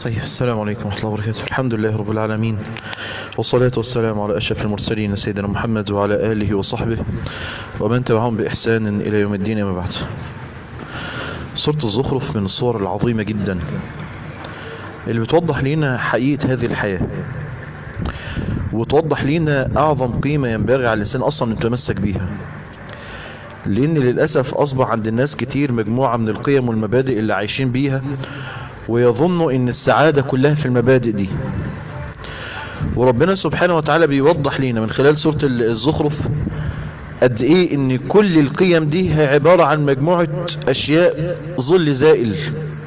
طيب السلام عليكم ورحمة الله وبركاته الحمد لله رب العالمين والصلاة والسلام على أشرف المرسلين سيدنا محمد وعلى آله وصحبه ومن تبعهم بإحسان إلى يوم الدين ما بعد سورة الزخرف من الصور العظيمة جدا اللي بتوضح لنا حقيقة هذه الحياة وتوضح لنا أعظم قيمة ينبغي على الإنسان أصلا أن يتمسك بيها لأن للأسف أصبح عند الناس كتير مجموعة من القيم والمبادئ اللي عايشين بيها ويظنوا ان السعادة كلها في المبادئ دي وربنا سبحانه وتعالى بيوضح لنا من خلال سورة الزخرف قد ايه ان كل القيم دي هي عبارة عن مجموعة اشياء ظل زائل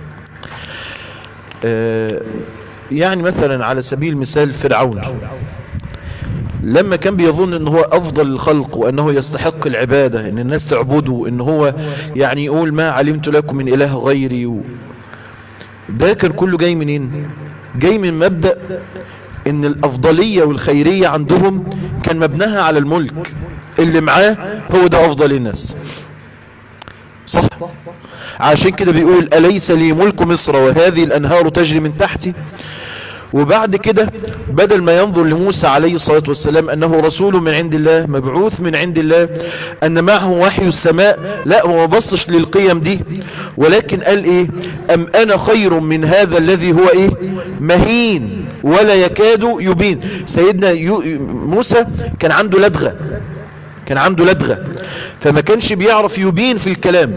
آه يعني مثلا على سبيل المثال فرعون لما كان بيظن ان هو افضل الخلق وانه يستحق العبادة ان الناس تعبده ان هو يعني يقول ما علمت لكم من اله غيري و... ده كان كله جاي منين جاي من مبدأ ان الافضلية والخيرية عندهم كان مبناها على الملك اللي معاه هو ده افضل الناس صح عشان كده بيقول أليس لي ملك مصر وهذه الأنهار تجري من تحتي وبعد كده بدل ما ينظر لموسى عليه الصلاة والسلام أنه رسول من عند الله مبعوث من عند الله أن معه وحي السماء لا هو ما بصش للقيم دي ولكن قال إيه أم أنا خير من هذا الذي هو إيه مهين ولا يكاد يبين سيدنا موسى كان عنده لدغة كان عنده لدغة فما كانش بيعرف يبين في الكلام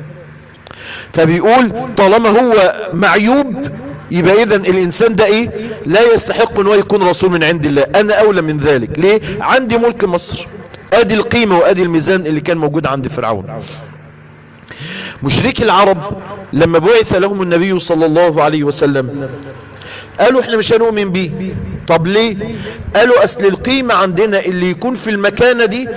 فبيقول طالما هو معيوب يبقى اذا الانسان ده ايه لا يستحق ان هو يكون رسول من عند الله انا اولى من ذلك ليه عندي ملك مصر ادي القيمة وادي الميزان اللي كان موجود عند فرعون مشركي العرب لما بعث لهم النبي صلى الله عليه وسلم قالوا احنا مش هنؤمن بيه طب ليه قالوا اصل القيمة عندنا اللي يكون في المكانة دي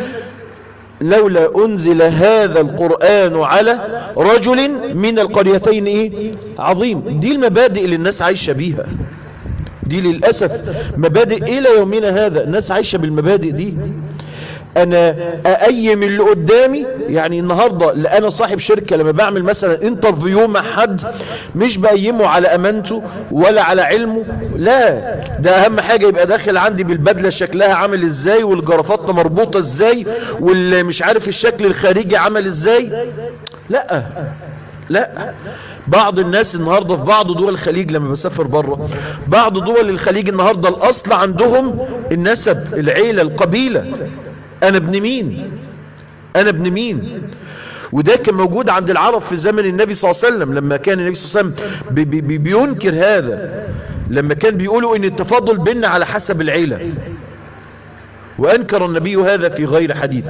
لولا انزل هذا القرآن على رجل من القريتين ايه عظيم دي المبادئ اللي الناس عايشة بيها دي للأسف مبادئ الى يومنا هذا الناس عايشة بالمبادئ دي انا اقيم اللي قدامي يعني النهاردة اللي انا صاحب شركة لما بعمل مثلا انترفيو مع حد مش بقيمه على امانته ولا على علمه لا ده اهم حاجة يبقى داخل عندي بالبدلة شكلها عامل ازاي والجرافات مربوطة ازاي واللي مش عارف الشكل الخارجي عمل ازاي لا لا بعض الناس النهاردة في بعض دول الخليج لما بسافر بره بعض دول الخليج النهاردة الاصل عندهم النسب العيلة القبيلة انا ابن مين انا ابن مين وده كان موجود عند العرب في زمن النبي صلى الله عليه وسلم لما كان النبي صلى الله عليه وسلم بي بي بينكر هذا لما كان بيقولوا ان التفاضل بيننا على حسب العيلة وانكر النبي هذا في غير حديث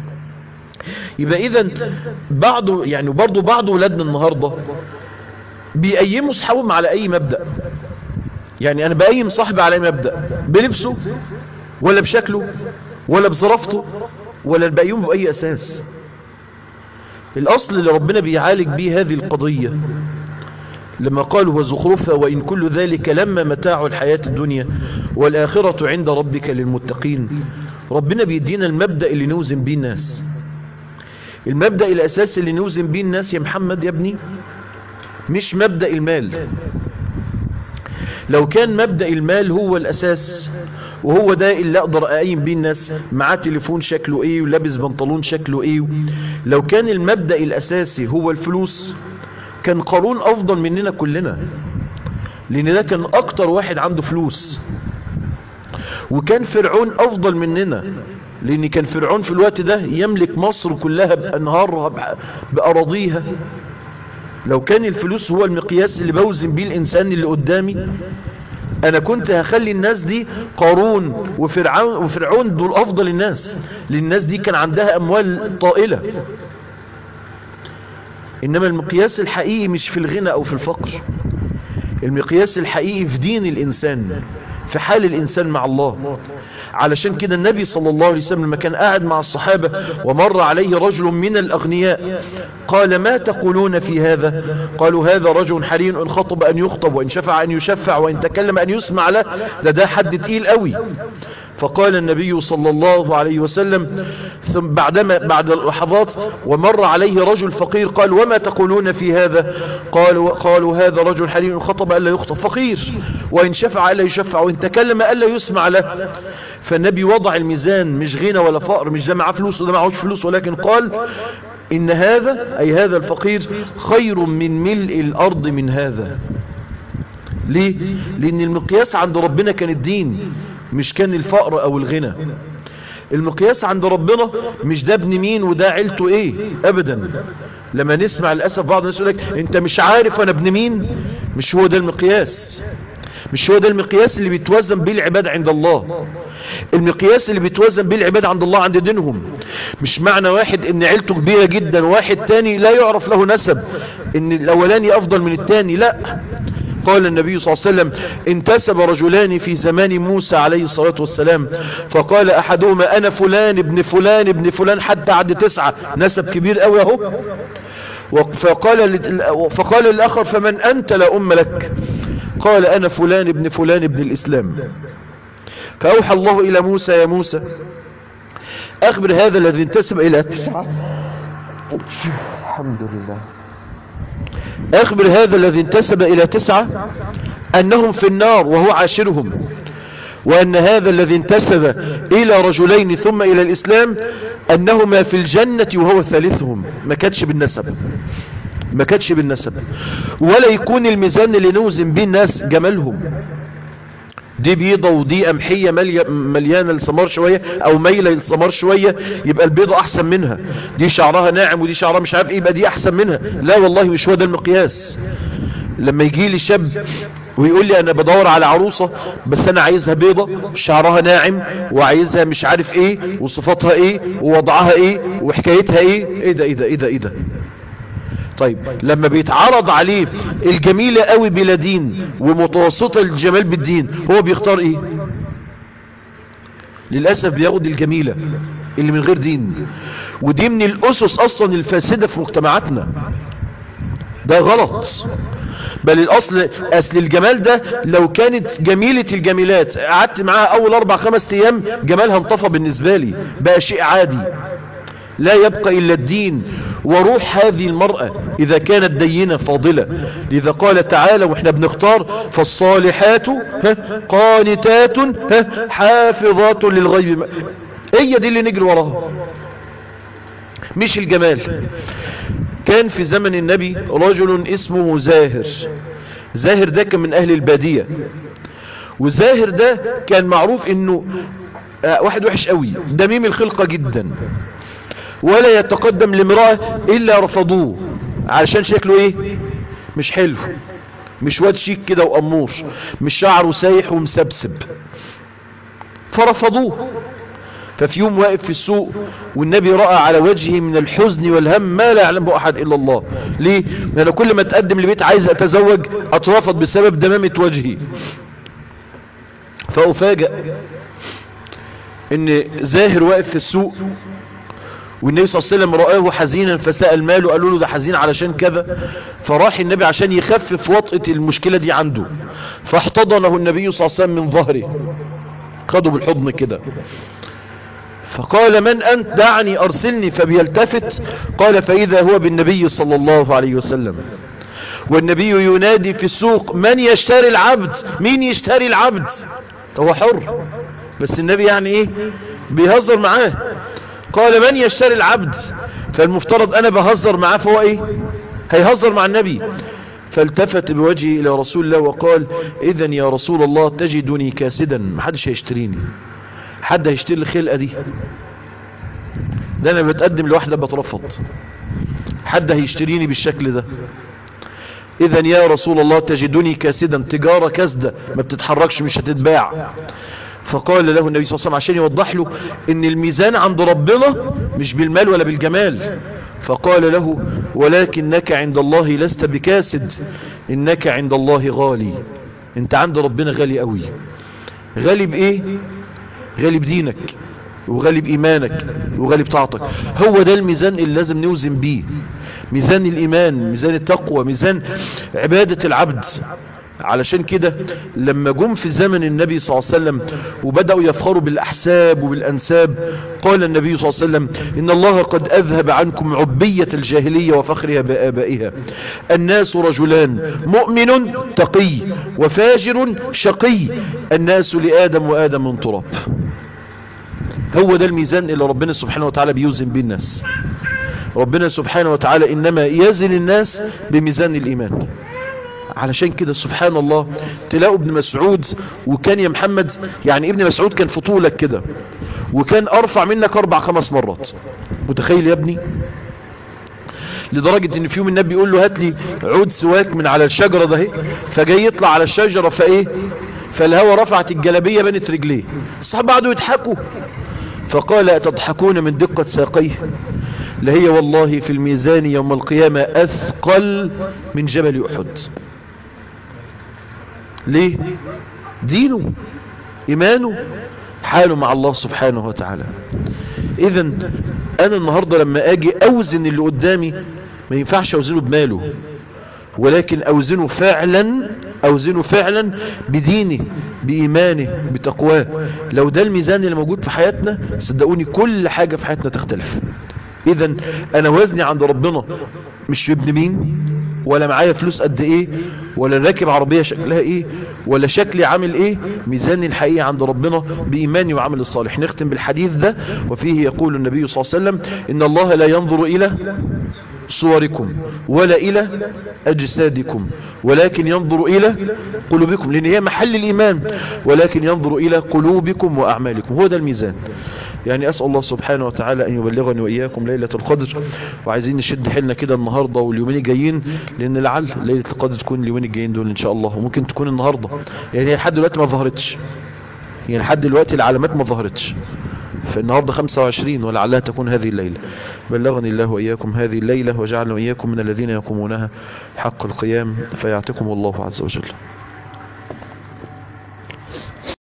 يبقى اذا بعض يعني برضو بعض ولادنا النهاردة بيقيموا صحابهم على اي مبدأ يعني انا بقيم صاحبي على اي مبدأ بلبسه ولا بشكله ولا بظرافته ولا بقيمه بأي أساس الأصل اللي ربنا بيعالج به هذه القضية لما قالوا وزخرفها وإن كل ذلك لما متاع الحياة الدنيا والآخرة عند ربك للمتقين ربنا بيدينا المبدأ اللي نوزن به الناس المبدأ الأساس اللي نوزن به الناس يا محمد يا ابني مش مبدأ المال لو كان مبدأ المال هو الأساس وهو ده اللي اقدر اقيم بيه الناس معاه تليفون شكله ايه ولابس بنطلون شكله ايه لو كان المبدأ الاساسي هو الفلوس كان قارون افضل مننا كلنا لان ده كان اكتر واحد عنده فلوس وكان فرعون افضل مننا لان كان فرعون في الوقت ده يملك مصر كلها بانهارها باراضيها لو كان الفلوس هو المقياس اللي بوزن بيه الانسان اللي قدامي انا كنت هخلي الناس دي قارون وفرعون, وفرعون دول افضل الناس لان الناس دي كان عندها اموال طائلة انما المقياس الحقيقي مش في الغنى او في الفقر المقياس الحقيقي في دين الانسان في حال الإنسان مع الله علشان كده النبي صلى الله عليه وسلم لما كان قاعد مع الصحابة ومر عليه رجل من الأغنياء قال ما تقولون في هذا قالوا هذا رجل حري إن خطب أن يخطب وإن شفع أن يشفع وإن تكلم أن يسمع له ده ده حد تقيل قوي فقال النبي صلى الله عليه وسلم ثم بعدما بعد اللحظات ومر عليه رجل فقير قال وما تقولون في هذا قالوا, قالوا هذا رجل حليم خطب ألا يخطب فقير وإن شفع ألا يشفع وإن تكلم ألا يسمع له فالنبي وضع الميزان مش غنى ولا فقر مش ده معاه فلوس وده معهوش فلوس ولكن قال إن هذا أي هذا الفقير خير من ملء الأرض من هذا ليه؟ لأن المقياس عند ربنا كان الدين مش كان الفقر او الغنى المقياس عند ربنا مش ده ابن مين وده عيلته ايه ابدا لما نسمع للاسف بعض الناس يقول لك انت مش عارف انا ابن مين مش هو ده المقياس مش هو ده المقياس اللي بيتوزن بيه العباد عند الله المقياس اللي بيتوزن بيه العباد عند الله عند دينهم مش معنى واحد ان عيلته كبيرة جدا واحد تاني لا يعرف له نسب ان الاولاني افضل من التاني لا قال النبي صلى الله عليه وسلم انتسب رجلان في زمان موسى عليه الصلاة والسلام فقال احدهما انا فلان ابن فلان ابن فلان حتى عد تسعة نسب كبير قوي اهو فقال, فقال الاخر فمن انت لا ام لك قال انا فلان ابن فلان ابن الاسلام فاوحى الله الى موسى يا موسى اخبر هذا الذي انتسب الى تسعة الحمد لله اخبر هذا الذي انتسب الى تسعة انهم في النار وهو عاشرهم وان هذا الذي انتسب الى رجلين ثم الى الاسلام انهما في الجنة وهو ثالثهم ما كانش بالنسب ما كانش بالنسب ولا يكون الميزان اللي نوزن به الناس جمالهم دي بيضة ودي قمحية مليانة للسمار شوية او ميلة للسمار شوية يبقى البيضة احسن منها دي شعرها ناعم ودي شعرها مش عارف ايه يبقى دي احسن منها لا والله مش هو ده المقياس لما يجي لي شاب ويقول لي انا بدور على عروسة بس انا عايزها بيضة شعرها ناعم وعايزها مش عارف ايه وصفاتها ايه ووضعها ايه وحكايتها ايه ايه ده ايه ده ايه ده ايه ده طيب لما بيتعرض عليه الجميلة قوي بلا دين ومتوسطة الجمال بالدين هو بيختار ايه للأسف بياخد الجميلة اللي من غير دين ودي من الأسس أصلا الفاسدة في مجتمعاتنا ده غلط بل الأصل أصل الجمال ده لو كانت جميلة الجميلات قعدت معاها أول أربع خمس أيام جمالها انطفى بالنسبة لي بقى شيء عادي لا يبقى إلا الدين وروح هذه المرأة إذا كانت دينة فاضلة لذا قال تعالى وإحنا بنختار فالصالحات قانتات حافظات للغيب هي دي اللي نجري وراها مش الجمال كان في زمن النبي رجل اسمه زاهر زاهر ده كان من أهل البادية وزاهر ده كان معروف انه واحد وحش قوي دميم الخلقة جدا ولا يتقدم لامرأة الا رفضوه علشان شكله ايه مش حلو مش واد شيك كده وامور مش شعره سايح ومسبسب فرفضوه ففي يوم واقف في السوق والنبي رأى على وجهه من الحزن والهم ما لا يعلمه احد الا الله ليه لان كل ما تقدم لبيت عايز اتزوج اترفض بسبب دمامة وجهي فأفاجأ ان زاهر واقف في السوق والنبي صلى الله عليه وسلم رآه حزينا فسأل ماله قالوا له ده حزين علشان كذا فراح النبي عشان يخفف وطئة المشكلة دي عنده فاحتضنه النبي صلى الله عليه وسلم من ظهره خده بالحضن كده فقال من أنت دعني أرسلني فبيلتفت قال فإذا هو بالنبي صلى الله عليه وسلم والنبي ينادي في السوق من يشتري العبد مين يشتري العبد هو حر بس النبي يعني ايه بيهزر معاه قال من يشتري العبد فالمفترض انا بهزر معاه فهو ايه هيهزر مع النبي فالتفت بوجهه الى رسول الله وقال اذا يا رسول الله تجدني كاسدا محدش هيشتريني حد هيشتري الخلقة دي ده انا بتقدم لواحدة بترفض حد هيشتريني بالشكل ده اذا يا رسول الله تجدني كاسدا تجارة كاسدة ما بتتحركش مش هتتباع فقال له النبي صلى الله عليه وسلم عشان يوضح له ان الميزان عند ربنا مش بالمال ولا بالجمال فقال له ولكنك عند الله لست بكاسد انك عند الله غالي انت عند ربنا غالي قوي غالب ايه غالب دينك وغالب ايمانك وغالب طاعتك هو ده الميزان اللي لازم نوزن بيه ميزان الايمان ميزان التقوى ميزان عبادة العبد علشان كده لما جم في زمن النبي صلى الله عليه وسلم وبدأوا يفخروا بالأحساب وبالأنساب قال النبي صلى الله عليه وسلم إن الله قد أذهب عنكم عبية الجاهلية وفخرها بآبائها الناس رجلان مؤمن تقي وفاجر شقي الناس لآدم وآدم من تراب هو ده الميزان اللي ربنا سبحانه وتعالى بيوزن به الناس ربنا سبحانه وتعالى إنما يزن الناس بميزان الإيمان علشان كده سبحان الله تلاقوا ابن مسعود وكان يا محمد يعني ابن مسعود كان في طولك كده وكان ارفع منك اربع خمس مرات متخيل يا ابني لدرجة ان في يوم النبي يقول له هات لي عود سواك من على الشجرة ده فجاي يطلع على الشجرة فايه فالهوى رفعت الجلبية بنت رجليه الصحابة قعدوا يضحكوا فقال أتضحكون من دقة ساقيه لهي والله في الميزان يوم القيامة أثقل من جبل أحد ليه دينه إيمانه حاله مع الله سبحانه وتعالى إذا أنا النهاردة لما أجي أوزن اللي قدامي ما ينفعش أوزنه بماله ولكن أوزنه فعلا أوزنه فعلا بدينه بإيمانه بتقواه لو ده الميزان اللي موجود في حياتنا صدقوني كل حاجة في حياتنا تختلف إذا أنا وزني عند ربنا مش ابن مين ولا معايا فلوس قد ايه ولا راكب عربية شكلها ايه ولا شكلي عامل ايه ميزاني الحقيقي عند ربنا بإيماني وعمل الصالح نختم بالحديث ده وفيه يقول النبي صلى الله عليه وسلم إن الله لا ينظر إلى صوركم ولا إلى أجسادكم ولكن ينظر إلى قلوبكم لأن هي محل الإيمان ولكن ينظر إلى قلوبكم وأعمالكم هو ده الميزان يعني أسأل الله سبحانه وتعالى أن يبلغني وإياكم ليلة القدر وعايزين نشد حيلنا كده النهاردة واليومين الجايين لأن لعل ليلة القدر تكون اليومين الجايين دول إن شاء الله وممكن تكون النهاردة يعني هي لحد دلوقتي ما ظهرتش يعني لحد دلوقتي العلامات ما ظهرتش فالنهاردة 25 ولعلها تكون هذه الليلة بلغني الله وإياكم هذه الليلة وجعلنا وإياكم من الذين يقومونها حق القيام فيعتكم الله عز وجل